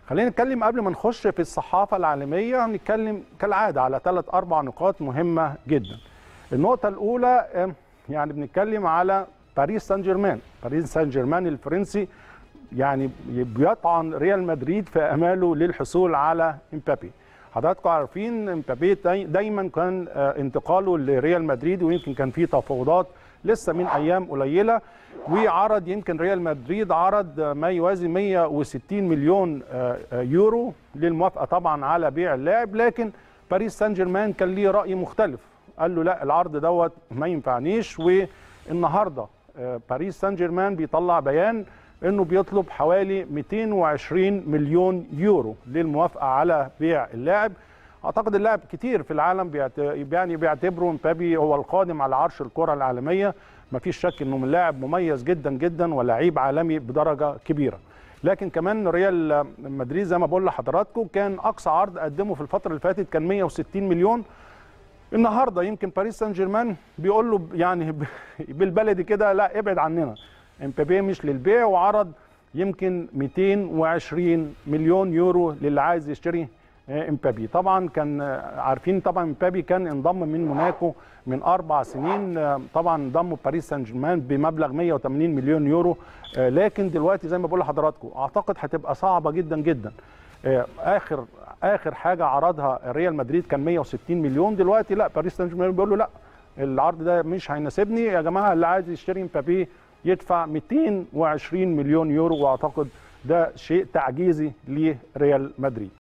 خلينا نتكلم قبل ما نخش في الصحافه العالميه نتكلم كالعاده على ثلاث اربع نقاط مهمه جدا. النقطه الاولى آه، يعني بنتكلم على باريس سان جيرمان، باريس سان جيرمان الفرنسي يعني بيطعن ريال مدريد في اماله للحصول على امبابي. حضراتكم عارفين امبابي داي- دايما كان آه، انتقاله لريال مدريد ويمكن كان في تفاوضات لسه من ايام قليله وعرض يمكن ريال مدريد عرض آه، ما يوازي 160 مليون آه، آه، يورو للموافقه طبعا على بيع اللاعب لكن باريس سان جيرمان كان ليه راي مختلف قال له لا العرض دوت ما ينفعنيش والنهارده آه، باريس سان جيرمان بيطلع بيان انه بيطلب حوالي 220 مليون يورو للموافقه على بيع اللاعب اعتقد اللاعب كتير في العالم بيعت... يعني بيعتبروا مبابي هو القادم على عرش الكره العالميه ما فيش شك انه من لاعب مميز جدا جدا ولاعيب عالمي بدرجه كبيره لكن كمان ريال مدريد زي ما بقول لحضراتكم كان اقصى عرض قدمه في الفتره اللي فاتت كان 160 مليون النهارده يمكن باريس سان جيرمان بيقول له يعني ب- بالبلدي كده لا ابعد عننا امبابي مش للبيع وعرض يمكن 220 مليون يورو للي عايز يشتري آه، امبابي طبعا كان آه، عارفين طبعا امبابي كان انضم من موناكو من اربع سنين آه، طبعا انضم باريس سان جيرمان بمبلغ 180 مليون يورو آه، لكن دلوقتي زي ما بقول لحضراتكم اعتقد هتبقى صعبه جدا جدا آه، اخر اخر حاجه عرضها ريال مدريد كان 160 مليون دلوقتي لا باريس سان جيرمان بيقول له لا العرض ده مش هيناسبني يا جماعه اللي عايز يشتري مبابي يدفع 220 مليون يورو واعتقد ده شيء تعجيزي لريال مدريد